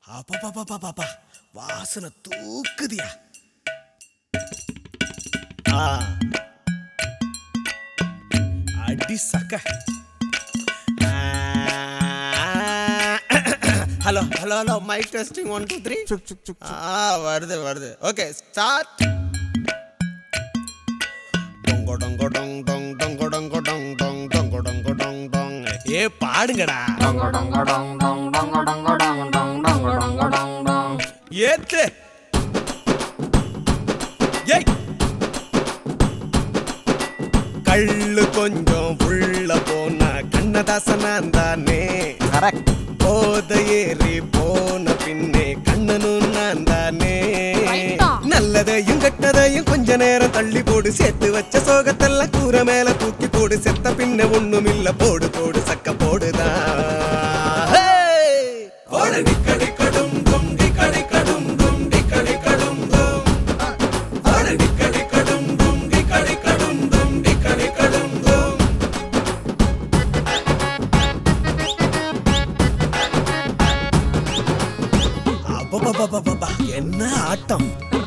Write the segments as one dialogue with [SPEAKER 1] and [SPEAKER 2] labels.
[SPEAKER 1] அப்பா வாசனை தூக்குதியா ஆ. அடி சக்க ஆ. Hello hello hello mike testing one two three
[SPEAKER 2] சுக் சுக் சுக்
[SPEAKER 1] ஆ வருது வருது ஓகே ஸ்டார்ட் டொங்கோ டொங்கோ டொங் டொங் டொங்கோ டொங்கோ டொங் டொங் டொங்கோ டொங்கோ டொங் டொங் ஏ பாடுங்கடா ஏத்து ஏய் கள்ளு கொஞ்சம் உள்ள போன கண்ணதாசனான் தானே
[SPEAKER 2] கரெக்ட்
[SPEAKER 1] போத ஏறி போன பின்னே கண்ணனும் நான் தானே
[SPEAKER 3] Right தான்.
[SPEAKER 1] நல்லதையும் கெட்டதையும் கொஞ்ச நேரம் தள்ளி போடு சேர்த்து வச்ச சோகத்தெல்லாம் கூரை மேல தூக்கி போடு செத்த பின்ன ஒண்ணும் இல்ல போடு போடு சக்க போடுதான் Hey! போடு டிக்கடி கடும் டும் டிக்கடி கடும் டும் டிக்கடி கடும் டும் போடு டிக்கடி கடும் டும் டிக்கடி கடும் டும் டிக்கடி கடும் டும் அப்பப்பப்பப்பப்பா, என்ன ஆட்டம்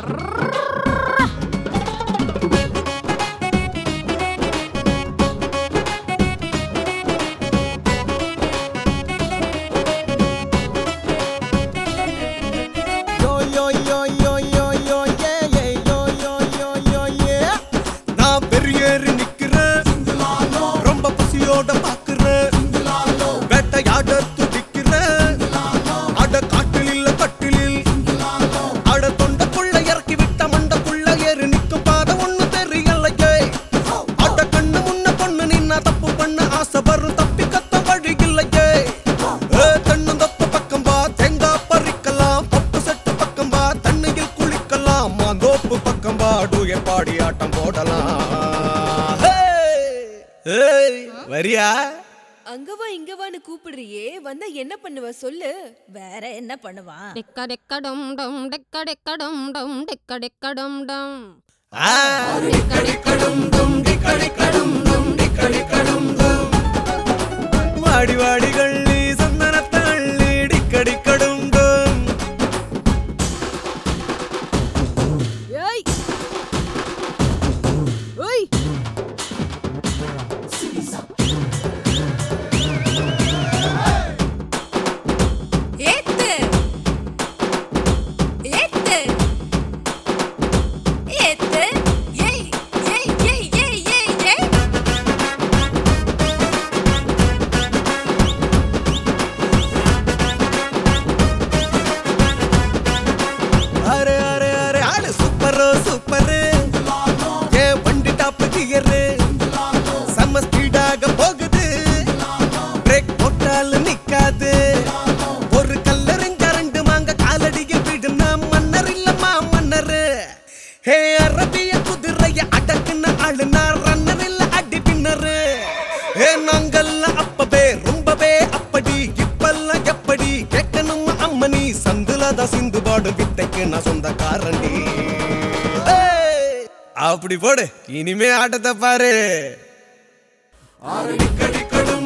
[SPEAKER 1] யோ, யோ, யோ, யோ, யோ, யோ, ஏ, ஏ, யோ, யோ, யோ, யோ, ஏ. நான் பெரியேறி நிக்கிறேன் ரொம்ப பசியோட பாக்குறேன் வேட்டையாட துடிக்கிறேன் அட காட்டில் இல்ல கட்டிலில் அட தொண்டக்குள்ள இறக்கி விட்ட மண்டக்குள்ள ஏறி நிக்கும் பாதை ஒண்ணு தெரியலையே அட கண்ணு முன்ன பொண்ணு நின்னா தப்பு பண்ண ஆசை வரும் தப்பி கத்த வழி இல்லையே ஏ, தென்னந்தோப்பு பக்கம் வா தேங்காய் பறிக்கலாம் பப்பு செட்டு பக்கம் வா தண்ணியில் குளிக்கலாம் மாந்தோப்பு பக்கம் வா டூயர் பாடி ஆட்டம் போடலாம் ஏய், வரியா
[SPEAKER 3] அங்கவா இங்கவான்னு கூப்பிடுறியே வந்தா என்ன பண்ணுவ சொல்லு
[SPEAKER 4] வேற என்ன பண்ணுவான்
[SPEAKER 5] டெக்க டெக்க டம் டம் டெக்க டெக்க டம் டம் டெக்க டெக்க டம் டம்
[SPEAKER 1] ஆ. வாடி வாடி கள்ளி சந்தனத்தள்ளி டிக்கடி கடுங்கும்
[SPEAKER 3] ஏய் ஓய்
[SPEAKER 4] ஏத்து ஏத்து ஏத்து ஏய் ஏய் ஏய் ஏய் ஏய் ஏய்
[SPEAKER 1] அரே அரே அரே ஆளு சூப்பரோ சூப்பரு ஏ வண்டி டாப் கியரு செம்ம ஸ்பீடாக போகுது பிரேக் போட்டாலும் நிக்காது ஒரு கல்லறிஞ்ச ரெண்டு மாங்க காலடியில் விடுனா மன்னர் இல்லம்மா மன்னரு ஹே அரபிய குதிரைய அடக்குன ஆளுனா ரன்னர் இல்ல அடி பின்னரு ஏ நாங்கெல்லாம் அப்பவே ரொம்பவே அப்படி இப்பெல்லாம் எப்படி கேட்கணும் அம்மனி சந்துல தான் சிந்து பாடு வித்தைக்கு நான் சொந்தக்காரண்டி ஏய், அப்படி போடு இனிமே ஆட்டத்தை பாரு ஆறு டிக்கடி கடும்